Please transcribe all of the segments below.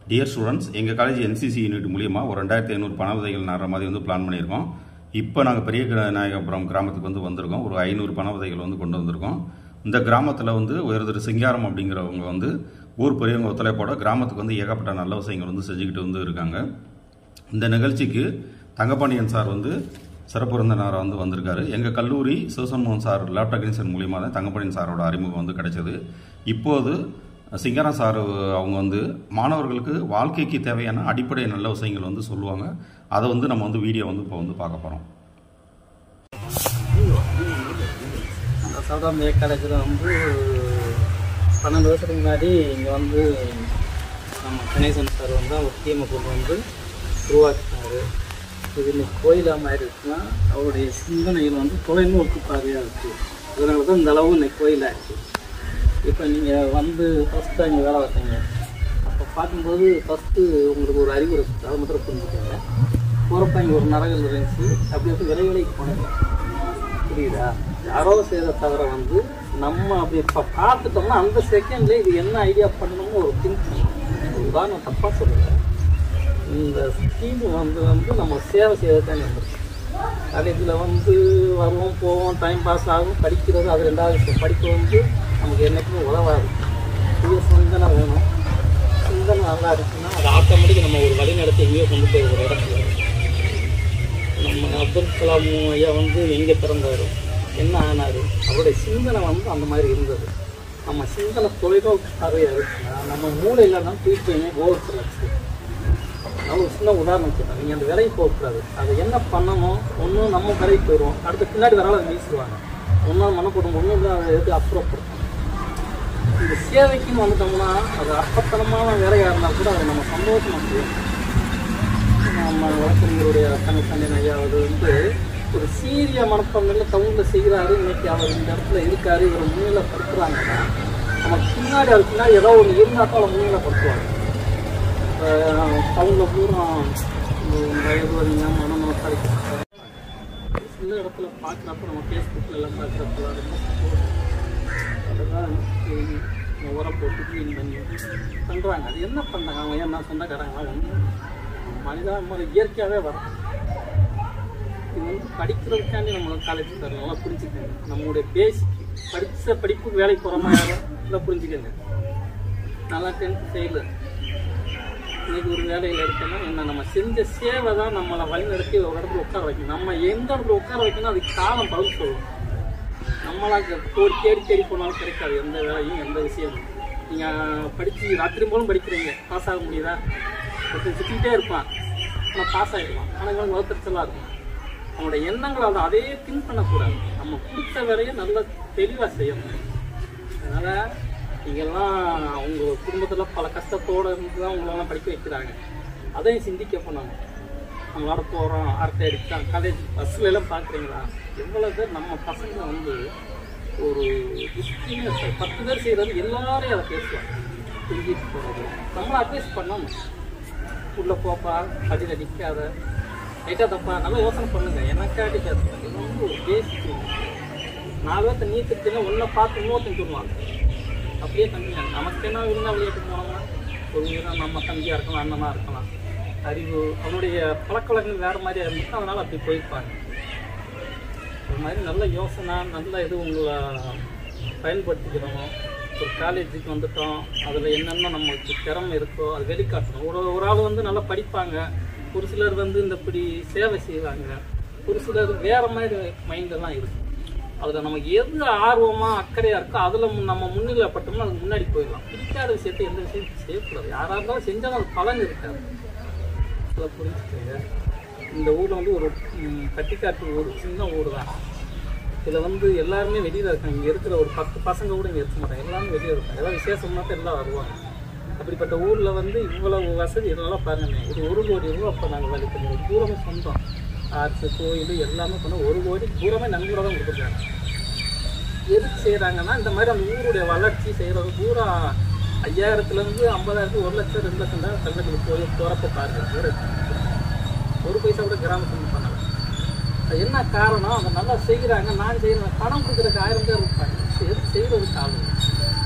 Dear students எங்கள் college NCC unit மூலியமாக ஒரு ரெண்டாயிரத்தி ஐநூறு பண விதைகள் நடுற மாதிரி வந்து பிளான் பண்ணியிருக்கோம் இப்போ நாங்கள் பெரிய கிர- நாயகபுரம் கிராமத்துக்கு வந்து வந்திருக்கோம் ஒரு ஐநூறு பண விதைகள் வந்து கொண்டு வந்திருக்கோம் இந்த கிராமத்தில் வந்து உயர்திரு சிங்காரம் அப்படிங்கிறவங்க வந்து ஊர் பெரியவங்க ஒத்துழைப்போட கிராமத்துக்கு வந்து ஏகப்பட்ட நல்ல விஷயங்கள் வந்து செஞ்சுக்கிட்டு வந்து இருக்காங்க இந்த நிகழ்ச்சிக்கு தங்கப்பாண்டியன் சார் வந்து சிறப்பு விருந்தினராக வந்து வந்திருக்காரு எங்கள் கல்லூரி சிவசண்முகம் சார் லேப் டெக்னீஷியன் மூலியமாக தான் தங்கப்பாண்டியன் சாரோட அறிமுகம் வந்து கிடைச்சது இப்போது சிங்காரம் சார் அவங்க வந்து மாணவர்களுக்கு வாழ்க்கைக்கு தேவையான அடிப்படை நல்ல விஷயங்கள் வந்து சொல்லுவாங்க அதை வந்து நம்ம வந்து வீடியோ வந்து இப்போ வந்து பார்க்க போகிறோம் அந்த சௌதாம்பிய காலேஜில் வந்து பன்னெண்டு வருஷத்துக்கு முன்னாடி இங்கே வந்து நம்ம கணேசன் சார் வந்து ஒரு டீமை கொண்டு வந்து உருவாக்கினார் இது இன்னைக்கு கோயிலாக மாறிடுச்சுன்னா அவருடைய சிந்தனைகள் வந்து தொலைநோக்கு பார்வையாக இருக்குது அதனால தான் இந்த அளவு இன்னைக்கு கோயிலாச்சு இப்போ நீங்கள் வந்து ஃபஸ்ட்டு அங்கே வேலை பார்த்தீங்க அப்போ பார்க்கும்போது ஃபஸ்ட்டு உங்களுக்கு ஒரு அறிவு இருக்குது அதை மட்டும் புரிஞ்சுக்கோங்க போகிறப்ப இங்கே ஒரு நரகல் இருந்துச்சு அப்படி அப்படி விலை விலைக்கு போனீங்க புரியுதா யாரோ செய்த தவிர வந்து நம்ம அப்படி இப்போ பார்த்துட்டோம்னா அந்த செகண்ட்ல இது என்ன ஐடியா பண்ணணும்னு ஒரு திங்க் உதாரணம் தப்பாக சொல்லுங்கள் இந்த ஸ்கீம் வந்து வந்து நம்ம சேவை செய்யறது தான் வந்துருக்கு காலேஜில் வந்து வருவோம் போவோம் டைம் பாஸ் ஆகும் படிக்கிறது அது ரெண்டாவது விஷயம் படிக்க வந்து நமக்கு என்றைக்குமே உதவாது சுய சிந்தனை வேணும் சிந்தனை நல்லா இருக்குன்னா அது ஆட்டோமேட்டிக் நம்ம ஒரு வழி நடத்தி எங்கேயோ கொண்டு போய் ஒரு இடத்துல நம்ம அப்துல் கலாம் ஐயா வந்து எங்கே பிறந்தார் என்ன ஆனார் அவருடைய சிந்தனை வந்து அந்த மாதிரி இருந்தது நம்ம சிந்தனை தொலைநோக்கு பார்வையாக இருக்குன்னா நம்ம மூளையில் தான் தூக்கியுமே ஓவர் லட்சம் நான் ஒரு சின்ன உதாரணம் சொல்கிறேன் நீங்கள் அந்த விலைக்கு போகக்கூடாது அதை என்ன பண்ணணும் ஒன்று நம்ம விலைக்கு போயிடுவோம் அடுத்து பின்னாடி வரால அதை வீசுவாங்க ஒன்றும் மனப்படும் ஒன்றும் இல்லை அதை எடுத்து அப்புறப்படுத்தும் இந்த சேவைக்குன்னு வந்துட்டோம்னா அது அப்பத்தனமான வேலையாக இருந்தால் கூட அதை நம்ம சந்தோஷமாக செய்யணும் நம்ம வழக்கறிஞருடைய கணக்கண்டன் ஐயா அவர் வந்து ஒரு சீரிய மனப்பான்மையில் டவுனில் செய்கிறாரு இன்னைக்கு அவர் இந்த இடத்துல இருக்காரு இவரை முன்னிலைப்படுத்துறாங்கன்னா நம்ம பின்னாடி அவர் பின்னாடி ஏதோ ஒன்று இருந்தால் தான் அவரை முன்னிலைப்படுத்துவாங்க டவுனில் பூரா இந்த வயது வரைங்க மனம் படிக்க சில இடத்துல பார்க்குறப்ப நம்ம ஃபேஸ்புக்கில் எல்லாம் பார்க்குறப்ப அதுதான் சரி, இந்த உரம் போட்டு க்ளீன் பண்ணி பண்ணுறாங்க அது என்ன பண்ணாங்க அவங்க என்ன சொந்தக்காரங்க ஒன்று மனிதாபிமானம் இயற்கையாகவே வரும் இது வந்து படிக்கிறதுக்காண்டி நம்ம காலேஜ் தரணும் நல்லா புரிஞ்சுக்கங்க நம்மளுடைய பேசிக் படித்த படிப்புக்கு வேலைக்கு போகிறோமா யாரும் நல்லா புரிஞ்சுக்கங்க நல்லா டென்த்து ஃபெயிலு இன்னைக்கு ஒரு வேலையில் இருக்கோம்னா என்ன நம்ம செஞ்ச சேவை தான் நம்மளை வழிநடத்தி ஒரு இடத்துல உட்கார வைக்கணும் நம்ம எந்த இடத்துல உட்கார வைக்கணும் அதுக்கு காலம் பதில் சொல்லும் நம்மளாக ஒரு தேடி தேடி போனாலும் கிடைக்காது எந்த வேலையும் எந்த விஷயமும் நீங்கள் படித்து ராத்திரி போலும் படிக்கிறீங்க பாஸ் ஆக முடியுதா ஒருத்தன் சுற்றிக்கிட்டே இருப்பான் ஆனால் பாஸ் ஆகிடுவான் ஆனால் இவங்க வளர்த்துச்சலாக இருக்கும் அவனோட எண்ணங்களை அதை அதே திங்க் பண்ணக்கூடாது நம்ம கொடுத்த வேலையை நல்லா தெளிவாக செய்யணும் அதனால் நீங்கள்லாம் உங்கள் குடும்பத்தில் பல கஷ்டத்தோடு இருந்து தான் உங்களெல்லாம் படிக்க வைக்கிறாங்க அதையும் சிந்திக்க பண்ணணும் நம்மளோட போகிறோம் அரட்டை அடித்தான் காலேஜ் பஸ்ல எல்லாம் பார்க்குறீங்களா எவ்வளோ பேர் நம்ம பசங்க வந்து ஒரு டிஸ்கிரிமினேட் பத்து பேர் செய்கிறது எல்லாரையும் அதை பேசுவாங்க செஞ்சுட்டு போகிறது நம்மளை அட்வைஸ் பண்ணணும் உள்ளே போப்பா அடியில் நிற்காத ரைட்டாக தப்பா நல்லா யோசனை பண்ணுங்க எனக்காட்டி பேசுகிறேன் இது வந்து ஒரு பேசிக் நாலு பேர்த்த நீ திட்டுங்க ஒன்றை பார்த்து இன்னொருத்தன் சொல்லுவாங்க அப்படியே தம்பியா நமக்கு என்ன இருந்தால் விளையாட்டு போனோம்னா ஒரு உயிரம் நம்ம தம்பியாக இருக்கலாம் அண்ணனாக இருக்கலாம் அறிவு அவனுடைய பழக்க வழக்கங்கள் வேறு மாதிரியா இருந்துச்சு அதனால் அப்படி போயிருப்பாங்க ஒரு மாதிரி நல்ல யோசனை நல்ல இது உங்களை பயன்படுத்திக்கிறோம் ஒரு காலேஜுக்கு வந்துட்டோம் அதில் என்னென்ன நம்மளுக்கு திறமை இருக்கோ அது வெளிக்காட்டணும் ஒரு ஒரு ஆள் வந்து நல்லா படிப்பாங்க ஒரு சிலர் வந்து இந்த இப்படி சேவை செய்வாங்க ஒரு சிலர் வேறு மாதிரி மைண்டெல்லாம் இருக்கும் அதில் நமக்கு எது ஆர்வமாக அக்கறையாக இருக்கோ அதில் நம்ம முன்னிலைப்பட்டோம்னா அதுக்கு முன்னாடி போயிடலாம் பிடிக்காத விஷயத்தை எந்த விஷயத்தையும் செய்யக்கூடாது யாராக இருந்தாலும் செஞ்சாலும் அது பலன் இருக்காது அதை புரிஞ்சுக்கோங்க இந்த ஊரில் வந்து ஒரு ம், பட்டிக்காட்டு ஊர் சின்ன ஊர் தான் இதில் வந்து எல்லாருமே வெளியில் இருக்காங்க இங்கே இருக்கிற ஒரு பத்து பசங்க கூட இங்கே இருக்க மாட்டாங்க எல்லாமே வெளியில் இருக்காங்க ஏதாவது விசேஷம்னா தான் எல்லாம் வருவாங்க அப்படிப்பட்ட ஊரில் வந்து இவ்வளவு வசதி இதெல்லாம் பாருங்க இது ஒரு கோடி ரூபா அப்போ நாங்கள் வேலை பண்ணுவோம் பூரமே சொந்தம் ஆர்ட்ஸு கோயில் எல்லாமே பண்ண ஒரு கோடி பூரமே நன்கூட தான் கொடுத்துருக்காங்க எதுக்கு செய்கிறாங்கன்னா இந்த மாதிரி அந்த ஊருடைய வளர்ச்சி செய்கிறது பூரா ஐயாயிரத்துலேருந்து ஐம்பதாயிரத்து ஒரு லட்சம் ரெண்டு லட்சம் தான் கல்வெட்டுக்கு போய் திறப்ப பாருங்க ஊரு. ஒரு பைசா கூட கிராமத்துக்கு பண்ணல அது என்ன காரணம் அவங்க நல்லா செய்கிறாங்க நான் செய்கிறேன் பணம் கொடுக்குறதுக்கு ஆயிரம் பேர் இருப்பாங்க எதுக்கு செய்கிறதுக்கு ஆளுங்க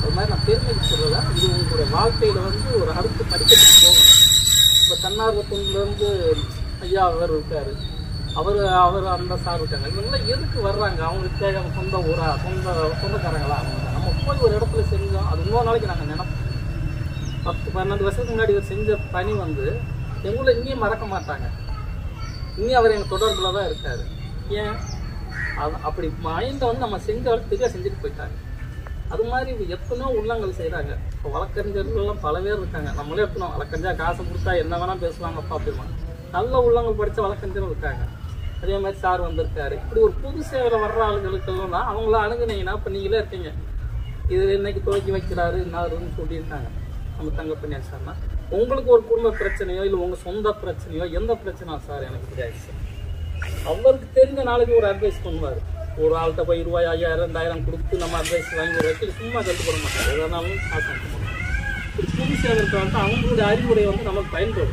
அது மாதிரி நான் பெருமைக்கு சொல்லலை இது உங்களுடைய வாழ்க்கையில் வந்து ஒரு அடுத்து படிக்கட்டுக்கு போகணும் இப்போ தன்னார்வ தொண்டுலேருந்து ஐயா அவர் இருக்காரு அவர் அவர் அந்த சார் இருக்காங்க இவங்கெல்லாம் எதுக்கு வர்றாங்க அவங்களுக்கு தேவையான சொந்த ஊரா சொந்த சொந்தக்காரங்களா அவங்க நம்ம போய் ஒரு இடத்துல செஞ்சோம் அது இன்னொரு நாளைக்கு நாங்கள் நினைப்போம் பத்து பன்னெண்டு வருஷத்துக்கு முன்னாடி இவர் செஞ்ச பணி வந்து எங்களை இங்கேயும் மறக்க மாட்டாங்க இன்னும் அவர் எங்கள் தொடர்பில் தான் இருக்காரு ஏன் அது அப்படி மைண்டை வந்து நம்ம செஞ்ச அளவுக்கு செஞ்சுட்டு போயிட்டாங்க அது மாதிரி இப்ப எத்தனையோ உள்ளங்கள் செய்கிறாங்க இப்போ வழக்கறிஞர்கள்லாம் பல பேர் இருக்காங்க நம்மளே எடுக்கணும் வழக்கறிஞா காசு கொடுத்தா என்ன வேணால் பேசுவாங்கப்பா அப்படிமா நல்ல உள்ளங்கள் படித்த வழக்கறிஞரும் இருக்காங்க அதே மாதிரி சார் வந்திருக்காரு இப்படி ஒரு புது சேவையில் வர்ற ஆளுங்களுக்கெல்லாம் தான் அவங்கள அணுகுனீங்கன்னா இப்போ நீங்களே இருக்கீங்க இது இன்னைக்கு துவக்கி வைக்கிறாரு இன்னாருன்னு சொல்லியிருக்காங்க நம்ம தங்கப்பண்ணியா சார்னா உங்களுக்கு ஒரு குடும்ப பிரச்சனையோ இல்லை உங்கள் சொந்த பிரச்சனையோ எந்த பிரச்சனை சார் எனக்கு தெரியாது சார் அவருக்கு தெரிஞ்ச நாளைக்கு ஒரு அட்வைஸ் பண்ணுவார் ஒரு ஆள்கிட்ட போய் ரூபாய் ஐயாயிரம் ரெண்டாயிரம் கொடுத்து நம்ம அட்வைஸ் வாங்கி ஒரு வச்சு சும்மா கட்டுப்பட மாட்டாங்க எதனாலும் காசு அனுப்ப ஒரு புது சேவை இருக்கிறவங்க அவங்களுடைய அறிவுரை வந்து நமக்கு பயன்படும்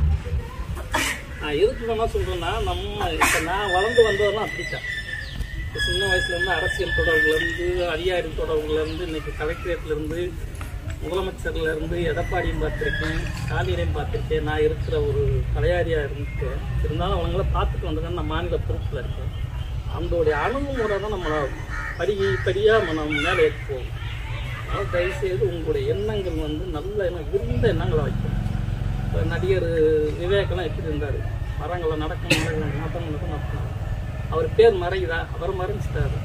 நான் எதுக்கு வேணா சொல்றேன்னா நம்ம இப்போ நான் வளர்ந்து வந்ததெல்லாம் அப்படித்தான் இப்போ சின்ன வயசுலேருந்து அரசியல் தொடர்புலேருந்து அதிகாரி தொடர்புலேருந்து இன்னைக்கு கலெக்டரேட்லேருந்து முதலமைச்சர்லேருந்து எடப்பாடியும் பார்த்துருக்கேன் ஸ்டாலினையும் பார்த்துருக்கேன் நான் இருக்கிற ஒரு கலையாரியாக இருந்துட்டேன் இருந்தாலும் அவங்கள பார்த்துட்டு வந்திருக்கேன் நான் மாநில பொறுப்பில் இருக்கேன் அதோடைய அணுகுமுறை தான் நம்மளை படி படியாக நம்ம மேலே ஏற்றி போகும் அதனால் தயவுசெய்து உங்களுடைய எண்ணங்கள் வந்து நல்ல எண்ணம் விருந்த எண்ணங்களை வைக்கணும் இப்போ நடிகர் விவேக்கெல்லாம் எப்படி இருந்தார் மரங்களை நடக்கும் மரங்களை நடக்கும் நடக்கும் நடக்கும் அவர் பேர் மறையுதா அவர் மறைஞ்சிட்டாரு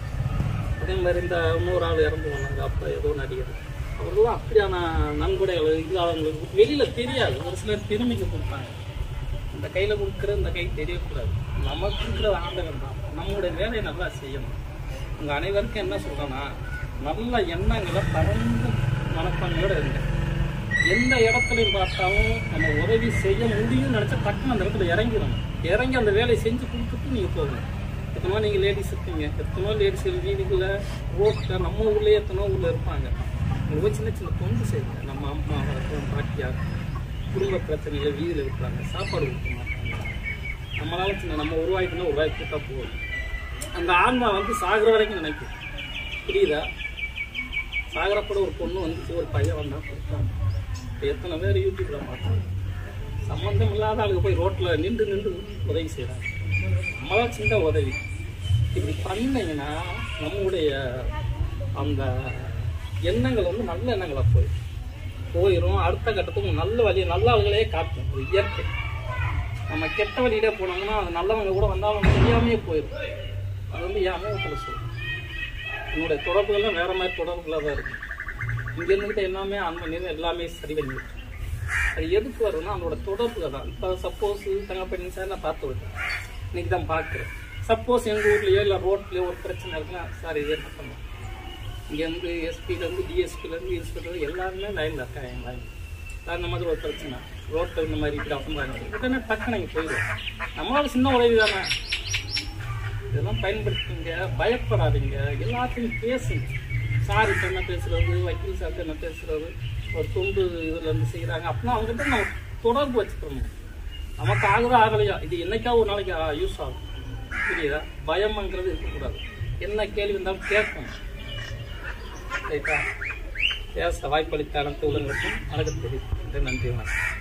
அதே மாதிரி இந்த இன்னொரு ஆள் இறந்து போனாங்க அப்போ ஏதோ நடிகர் அவர்கள்லாம் அப்படியான நன்கொடைகள் இல்லாதவங்களுக்கு வெளியில் தெரியாது ஒரு சிலர் திரும்பிக்க கொடுப்பாங்க இந்த கையில் கொடுக்குற இந்த கை தெரியக்கூடாது நமக்கு இருக்கிற ஆண்டவன் தான் நம்மளுடைய வேலையை நல்லா செய்யணும் உங்கள் அனைவருக்கும் என்ன சொல்கிறேன்னா நல்ல எண்ணங்களை பரந்த மனப்பான்மையோடு இருங்க எந்த இடத்துலையும் பார்த்தாலும் நம்ம உதவி செய்ய முடியும்னு நினச்சா டக்குன்னு அந்த இடத்துல இறங்கிடணும் இறங்கி அந்த வேலையை செஞ்சு கொடுத்துட்டு நீங்கள் போகணும் எத்தனோ நீங்கள் லேடிஸ் இருக்கீங்க எத்தனோ லேடிஸ் வீடுகளில் ரோட்டில் நம்ம ஊர்லேயே எத்தனோ ஊரில் இருப்பாங்க ரொம்ப சின்ன சின்ன தொண்டு செய்யுங்க நம்ம அம்மா வளர்க்கும் பாட்டியா குடும்ப பிரச்சனையில் வீதியில் இருக்கிறாங்க சாப்பாடு கொடுக்க மாட்டாங்க நம்மளால சின்ன நம்ம உருவாக்கினா உருவாக்கி கொடுத்தா போதும் அந்த ஆன்மா வந்து சாகிற வரைக்கும் நினைக்கும் புரியுதா சாகரப்பட ஒரு பொண்ணு வந்துச்சு ஒரு பையன் வந்தா கொடுத்தாங்க இப்போ எத்தனை பேர் யூடியூப்ல பார்த்தாங்க சம்மந்தம் இல்லாத ஆளுக்கு போய் ரோட்ல நின்று நின்று உதவி செய்கிறாங்க நம்மளா சின்ன உதவி இப்படி பண்ணீங்கன்னா நம்முடைய அந்த எண்ணங்கள் வந்து நல்ல எண்ணங்களா போய் போயிடும் அடுத்த கட்டத்துக்கு நல்ல வழியை நல்ல ஆளுகளே காட்டும் ஒரு இயற்கை நம்ம கெட்ட வழியிலே போனோம்னா அது நல்லவங்க கூட வந்தாலும் தெரியாமையே போயிடும் அது வந்து என் அனுபவத்தில் சொல்லுவேன் என்னுடைய தொடர்புகள்லாம் வேற மாதிரி தொடர்புகளாக தான் இருக்கு இங்க இருந்துகிட்ட எல்லாமே அந்த நேரம் எல்லாமே சரி பண்ணி விட்டேன். அது எதுக்கு வரும்னா அதோட தொடர்புகள் தான் இப்போ சப்போஸ் தங்கப்பண்ணி சார் நான் பார்த்து விட்டேன் இன்னைக்கு தான் பார்க்குறேன் சப்போஸ் எங்கள் ஊர்லேயோ இல்லை ரோட்லேயோ ஒரு பிரச்சனை இருக்குன்னா சார் இது என்ன பண்ணலாம் இங்கேருந்து எஸ்பிலேருந்து டிஎஸ்பிலேருந்து இன்ஸ்பெக்டர் எல்லாருமே லைனில் இருக்காங்க என் லைன் சார் இந்த மாதிரி ஒரு பிரச்சனை ரோட்டில் இந்த மாதிரி இப்படி அசம்பாங்க உடனே டக்குன்னு இங்கே போயிடும் நம்மளால சின்ன உதவி தானே இதெல்லாம் பயன்படுத்துங்க பயப்படாதீங்க எல்லாத்தையும் பேசுங்க சார்கிட்ட என்ன பேசுறது வக்கீல் சார்கிட்ட என்ன பேசுறது ஒரு தொண்டு இதுல இருந்து செய்யறாங்க அப்படின்னா அவங்ககிட்ட நம்ம தொடர்பு வச்சுக்கணும் நமக்கு ஆகுதா ஆகலையா இது என்னைக்கா ஒரு நாளைக்கு யூஸ் ஆகும் புரியுதா பயம்ங்கிறது இருக்கக்கூடாது என்ன கேள்வி இருந்தாலும் கேட்கணும் ரைட்டா பேச வாய்ப்பளித்த அனைத்து உள்ளங்களுக்கும் வணக்கம் தெரிவித்து நன்றி வணக்கம்